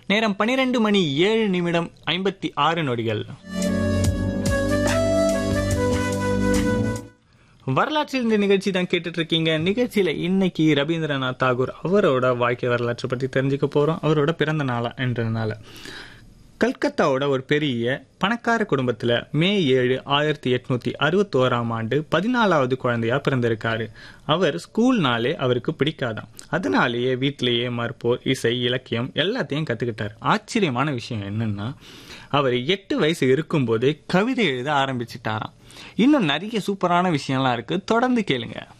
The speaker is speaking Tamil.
நேரம் பனிரெண்டு மணி ஏழு நிமிடம் ஐம்பத்தி ஆறு நொடிகள் வரலாற்றில் இந்த நிகழ்ச்சி தான் கேட்டுட்டு இருக்கீங்க நிகழ்ச்சியில இன்னைக்கு ரவீந்திரநாத் தாகூர் அவரோட வாழ்க்கை வரலாற்றை பத்தி தெரிஞ்சுக்க போறோம் அவரோட பிறந்த நாளா என்றனால கல்கத்தாவோட ஒரு பெரிய பணக்கார குடும்பத்துல மே ஏழு ஆயிரத்தி எட்நூத்தி அறுபத்தோராம் ஆண்டு பதினாலாவது குழந்தையா பிறந்திருக்காரு அவர் ஸ்கூல்னாலே அவருக்கு பிடிக்காதாம் அதனாலேயே வீட்டிலேயே மறுப்போர் இசை இலக்கியம் எல்லாத்தையும் கத்துக்கிட்டார் ஆச்சரியமான விஷயம் என்னன்னா அவர் எட்டு வயசு இருக்கும்போதே கவிதை எழுத ஆரம்பிச்சிட்டாராம் இன்னும் நிறைய சூப்பரான விஷயம்லாம் இருக்கு தொடர்ந்து கேளுங்க